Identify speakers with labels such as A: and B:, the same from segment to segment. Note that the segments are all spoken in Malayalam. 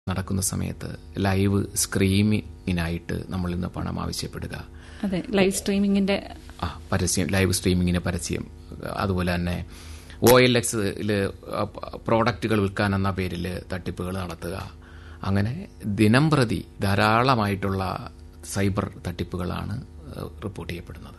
A: നടക്കുന്ന സമയത്ത് ലൈവ് സ്ക്രീമിങ്ങിനായിട്ട് നമ്മൾ ഇന്ന് പണം ആവശ്യപ്പെടുക
B: അതെ ലൈവ് സ്ട്രീമിങ്ങിന്റെ
A: ആ പരസ്യം ലൈവ് സ്ട്രീമിങ്ങിന് പരസ്യം അതുപോലെ തന്നെ ഒ എൽ എക്സിൽ പ്രോഡക്റ്റുകൾ വിൽക്കാൻ എന്ന പേരിൽ തട്ടിപ്പുകൾ നടത്തുക അങ്ങനെ ദിനം പ്രതി ധാരാളമായിട്ടുള്ള സൈബർ തട്ടിപ്പുകളാണ് ഏഹ്, റിപ്പോർട്ട് ചെയ്യപ്പെടുന്നത്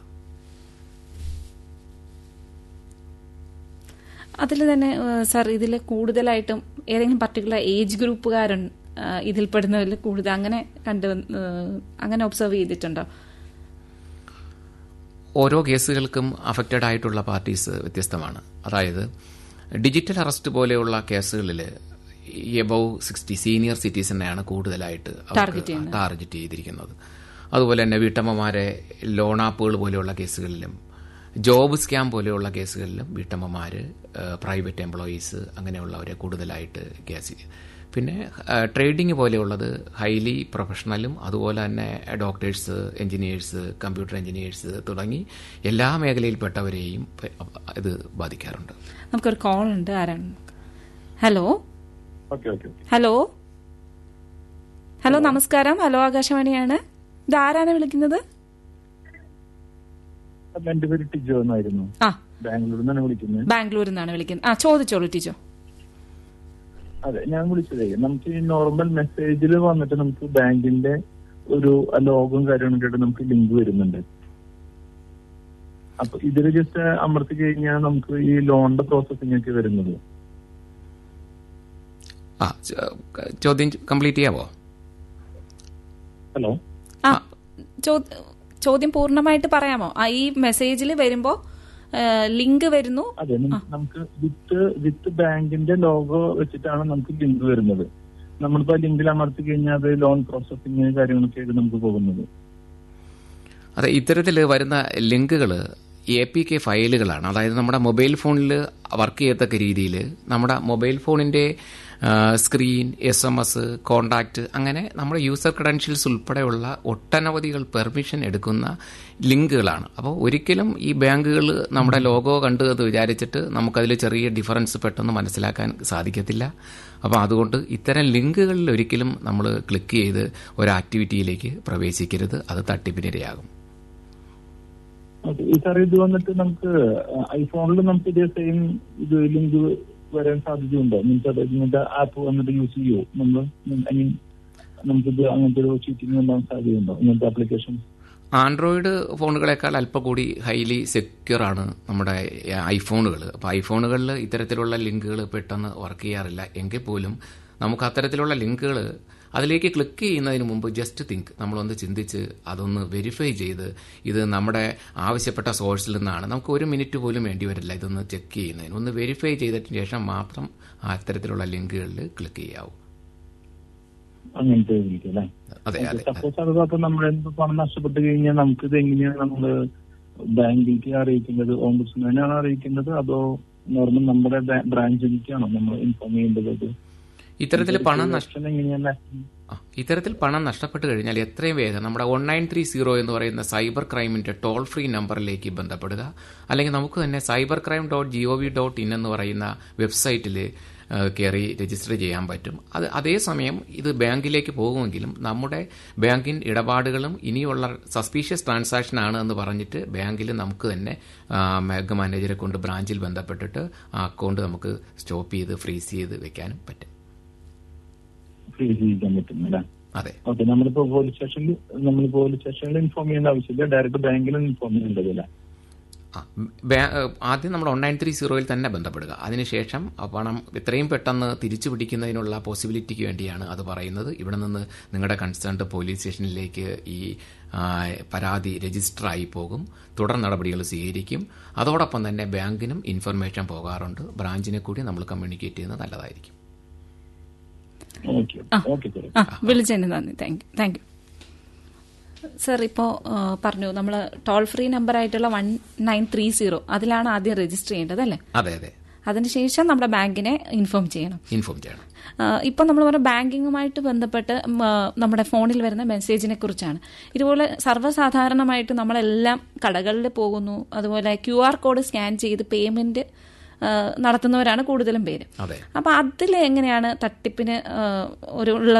B: അതിൽ തന്നെ സാർ ഇതിൽ കൂടുതലായിട്ടും ഏതെങ്കിലും പർട്ടിക്കുലർ ഏജ് ഗ്രൂപ്പുകാരുണ്ട് ഇതിൽപ്പെടുന്നതിൽ കൂടുതൽ അങ്ങനെ കണ്ടു ഏഹ്, അങ്ങനെ ഒബ്സർവ് ചെയ്തിട്ടുണ്ടോ
A: ഓരോ കേസുകൾക്കും അഫക്റ്റഡ് ആയിട്ടുള്ള പാർട്ടീസ് വ്യത്യസ്തമാണ് അതായത് ഡിജിറ്റൽ അറസ്റ്റ് പോലെയുള്ള കേസുകളിൽ എബവ് സിക്സ്റ്റി സീനിയർ സിറ്റിസനെയാണ് കൂടുതലായിട്ട്
B: Target ചെയ്യുന്നത്.
A: ടാർഗറ്റ് ചെയ്തിരിക്കുന്നത് അതുപോലെ തന്നെ വീട്ടമ്മമാരെ ലോൺ ആപ്പുകൾ പോലെയുള്ള കേസുകളിലും ജോബ് സ്കാം പോലെയുള്ള കേസുകളിലും വീട്ടമ്മമാർ പ്രൈവറ്റ് എംപ്ലോയീസ് അങ്ങനെയുള്ളവരെ കൂടുതലായിട്ട് കേസ് പിന്നെ ട്രേഡിംഗ് പോലെയുള്ളത് ഹൈലി പ്രൊഫഷണലും അതുപോലെ തന്നെ ഡോക്ടേഴ്സ് എഞ്ചിനീയേഴ്സ് കമ്പ്യൂട്ടർ എഞ്ചിനീയേഴ്സ് തുടങ്ങി എല്ലാ മേഖലയിൽപ്പെട്ടവരെയും പ- ഇത് ബാധിക്കാറുണ്ട്
B: നമുക്കൊരു കോൾ ഉണ്ട് ആരാണ് hello
C: okay okay
B: hello hello നമസ്കാരം ഹലോ ആകാശവാണിയാണ് ഇത് ആരാണ് വിളിക്കുന്നത്
C: അപ്പൊ എന്റെ പേര് ടിജോ എന്നായിരുന്നു
B: ആ
C: ബാംഗ്ലൂരിൽ നിന്നാണ് വിളിക്കുന്നത്
B: ബാംഗ്ലൂരിൽ നിന്നാണ് വിളിക്കുന്നത് ആ ചോദിച്ചോളൂ ടീച്ചോ
C: അതെ ഞാൻ വിളിച്ചതേ നമുക്ക് ഈ നോർമൽ മെസ്സേജിൽ വന്നിട്ട് നമുക്ക് ബാങ്കിന്റെ ഒരു ലോഗും കാര്യങ്ങളൊക്കെ ആയിട്ട് നമുക്ക് ലിങ്ക് വരുന്നുണ്ട് അപ്പൊ ഇതിൽ ജസ്റ്റ് അമർത്തി കഴിഞ്ഞാൽ നമുക്ക് ഈ ലോണിന്റെ പ്രോസസ്സിംഗ് ഒക്കെ വരുന്നത്
A: ആ ച- ചോദ്യം കംപ്ലീറ്റ് ചെയ്യാവോ
C: ഹലോ
B: ആ ചോ- ചോദ്യം പൂർണ്ണമായിട്ട് പറയാമോ ആ ഈ മെസ്സേജിൽ വരുമ്പോ ലിങ്ക് വരുന്നു
C: അതെ നം- നമുക്ക് വിത്ത് വിത്ത് ബാങ്കിന്റെ ലോഗോ വെച്ചിട്ടാണ് നമുക്ക് ലിങ്ക് വരുന്നത് നമ്മളിപ്പോ ലിങ്കിൽ അമർത്തി കഴിഞ്ഞാൽ അത് ലോൺ പ്രോസസ്സിംഗ് കാര്യങ്ങളൊക്കെ ആയിട്ട് നമുക്ക് പോകുന്നത്
A: അതെ ഇത്തരത്തിൽ വരുന്ന ലിങ്കുകൾ എ പി കെ ഫയലുകളാണ് അതായത് നമ്മുടെ മൊബൈൽ ഫോണിൽ വർക്ക് ചെയ്യത്തക്ക രീതിയിൽ നമ്മുടെ മൊബൈൽ ഫോണിന്റെ screen S M S contact അങ്ങനെ നമ്മുടെ യൂസർ ക്രെഡൻഷ്യൽസ് ഉൾപ്പെടെയുള്ള ഒട്ടനവധികൾ പെർമിഷൻ എടുക്കുന്ന ലിങ്കുകളാണ് അപ്പോൾ ഒരിക്കലും ഈ ബാങ്കുകൾ നമ്മുടെ ലോഗോ കണ്ടു എന്ന് വിചാരിച്ചിട്ട് നമുക്കതിൽ ചെറിയ ഡിഫറൻസ് പെട്ടെന്ന് മനസ്സിലാക്കാൻ സാധിക്കത്തില്ല അപ്പോൾ അതുകൊണ്ട് ഇത്തരം ലിങ്കുകളിൽ ഒരിക്കലും നമ്മൾ ക്ലിക്ക് ചെയ്ത് ഒരു ആക്ടിവിറ്റിയിലേക്ക് പ്രവേശിക്കരുത് അത് തട്ടിപ്പിനിരയാകും
C: ഓക്കെ ഈ സാർ ഇത് വന്നിട്ട് നമുക്ക് ഐഫോണിൽ നമുക്ക് ഇതേ സെയിം ഇത് ലിങ്ക് വരാൻ സാധ്യതയുണ്ടോ മീൻസ് അത് ഇങ്ങനത്തെ ആപ്പ് വന്നിട്ട് യൂസ് ചെയ്യുമോ നമ്മൾ ഐ മീൻ നമുക്കിത് അങ്ങനത്തെ ഒരു ചീറ്റിംഗ് ഉണ്ടാകാൻ സാധ്യതയുണ്ടോ ഇങ്ങനത്തെ ആപ്ലിക്കേഷൻ
A: ആൻഡ്രോയിഡ് ഫോണുകളെക്കാൾ അല്പം കൂടി ഹൈലി സെക്യൂർ ആണ് നമ്മുടെ ഐഫോണുകൾ അപ്പോൾ ഐഫോണുകളിൽ ഇത്തരത്തിലുള്ള ലിങ്കുകൾ പെട്ടെന്ന് വർക്ക് ചെയ്യാറില്ല എങ്കിൽ പോലും നമുക്ക് അത്തരത്തിലുള്ള ലിങ്കുകൾ അതിലേക്ക് ക്ലിക്ക് ചെയ്യുന്നതിന് മുമ്പ് ജസ്റ്റ് തിങ്ക് നമ്മളൊന്ന് ചിന്തിച്ച് അതൊന്ന് വെരിഫൈ ചെയ്ത് ഇത് നമ്മുടെ ആവശ്യപ്പെട്ട സോഴ്സിൽ നിന്നാണ് നമുക്ക് ഒരു മിനിറ്റ് പോലും വേണ്ടി വരില്ല ഇതൊന്ന് ചെക്ക് ചെയ്യുന്നതിന് ഒന്ന് വെരിഫൈ ചെയ്തതിന് ശേഷം മാത്രം അത്തരത്തിലുള്ള ലിങ്കുകളിൽ ക്ലിക്ക് ചെയ്യാവൂ
C: അങ്ങനത്തെ ലിങ്ക് അല്ലേ
A: അതെ അതെ
C: സപ്പോസ് അത് അപ്പൊ നമ്മൾ എന്ത് പണം നഷ്ടപ്പെട്ട് കഴിഞ്ഞാൽ നമുക്ക് ഇത് എങ്ങനെയാണ് നമ്മൾ ബാങ്കിലേക്ക് അറിയിക്കേണ്ടത് ഓംബുഡ്സ്മാനാണ് അറിയിക്കേണ്ടത് അതോ നോർമൽ നമ്മുടെ ബ്രാഞ്ചിലേക്കാണോ നമ്മൾ ഇൻഫോം ചെയ്യേണ്ടത് അത്
A: ഇത്തരത്തിൽ പണം നഷ്ട
C: Action എങ്ങനെയാണ്
A: ആ, ഇത്തരത്തിൽ പണം നഷ്ടപ്പെട്ടു കഴിഞ്ഞാൽ എത്രയും വേഗം നമ്മുടെ വൺ നയൻ ത്രീ സീറോ എന്ന് പറയുന്ന സൈബർ ക്രൈമിന്റെ ടോൾ ഫ്രീ നമ്പറിലേക്ക് ബന്ധപ്പെടുക അല്ലെങ്കിൽ നമുക്ക് തന്നെ cyber crime dot G O V dot in എന്ന് പറയുന്ന വെബ്സൈറ്റിൽ കയറി രജിസ്റ്റർ ചെയ്യാൻ പറ്റും അത് അതേസമയം ഇത് ബാങ്കിലേക്ക് പോകുമെങ്കിലും നമ്മുടെ ബാങ്കിൻ ഇടപാടുകളും ഇനിയുള്ള സസ്പീഷ്യസ് ട്രാൻസാക്ഷൻ ആണ് എന്ന് പറഞ്ഞിട്ട് ബാങ്കിൽ നമുക്ക് തന്നെ ആ, ബാങ്ക് മാനേജറെ കൊണ്ട് ബ്രാഞ്ചിൽ ബന്ധപ്പെട്ടിട്ട് ആ അക്കൗണ്ട് നമുക്ക് സ്റ്റോപ്പ് ചെയ്ത് ഫ്രീസ് ചെയ്ത് വെക്കാനും പറ്റും
C: ഫ്രീസ് ചെയ്യിക്കാൻ പറ്റും അല്ലേ
A: അതെ
C: ഓക്കെ നമ്മളിപ്പോ പോലീസ് സ്റ്റേഷനിൽ നമ്മൾ പോലീസ് സ്റ്റേഷനിൽ ഇൻഫോം ചെയ്യേണ്ട ആവശ്യമില്ല ഡയറക്റ്റ് ബാങ്കിൽ ഇൻഫോം ചെയ്യേണ്ടത് അല്ലേ
A: ആ, ബാ- ഏഹ് ആദ്യം നമ്മൾ വൺ നയൻ ത്രീ സീറോയിൽ തന്നെ ബന്ധപ്പെടുക അതിനുശേഷം ആ പണം എത്രയും പെട്ടെന്ന് തിരിച്ചു പിടിക്കുന്നതിനുള്ള പോസിബിലിറ്റിക്ക് വേണ്ടിയാണ് അത് പറയുന്നത് ഇവിടെ നിന്ന് നിങ്ങളുടെ കൺസേൺഡ് പോലീസ് സ്റ്റേഷനിലേക്ക് ഈ ആ, പരാതി രജിസ്റ്റർ ആയി പോകും തുടർ നടപടികൾ സ്വീകരിക്കും അതോടൊപ്പം തന്നെ ബാങ്കിനും ഇൻഫർമേഷൻ പോകാറുണ്ട് ബ്രാഞ്ചിനെ കൂടി നമ്മൾ കമ്മ്യൂണിക്കേറ്റ് ചെയ്യുന്നത് നല്ലതായിരിക്കും
C: ഓക്കെ ഓക്കെ സാർ
B: ആ വിളിച്ചതിന് നന്ദി thank you thank you sir ഇപ്പോൾ പറഞ്ഞു നമ്മൾ ടോൾ ഫ്രീ നമ്പർ ആയിട്ടുള്ള വൺ നയൻ ത്രീ സീറോ അതിലാണ് ആദ്യം രജിസ്റ്റർ ചെയ്യേണ്ടത് അല്ലേ
A: അതെ അതെ
B: അതിനുശേഷം നമ്മുടെ ബാങ്കിനെ ഇൻഫോം ചെയ്യണം
A: ഇൻഫോം ചെയ്യണം
B: ഇപ്പം നമ്മൾ പറഞ്ഞ ബാങ്കിങ്ങുമായിട്ട് ബന്ധപ്പെട്ട് ഉം, ആ, നമ്മുടെ ഫോണിൽ വരുന്ന മെസ്സേജിനെ കുറിച്ചാണ് ഇതുപോലെ സർവ്വസാധാരണമായിട്ട് നമ്മളെല്ലാം കടകളിൽ പോകുന്നു അതുപോലെ ക്യു ആർ കോഡ് സ്കാൻ ചെയ്ത് പേയ്മെന്റ് നടത്തുന്നവരാണ് കൂടുതലും പേര്
A: അതെ
B: അപ്പൊ അതിൽ എങ്ങനെയാണ് തട്ടിപ്പിന് ആ, ഒരു ഉള്ള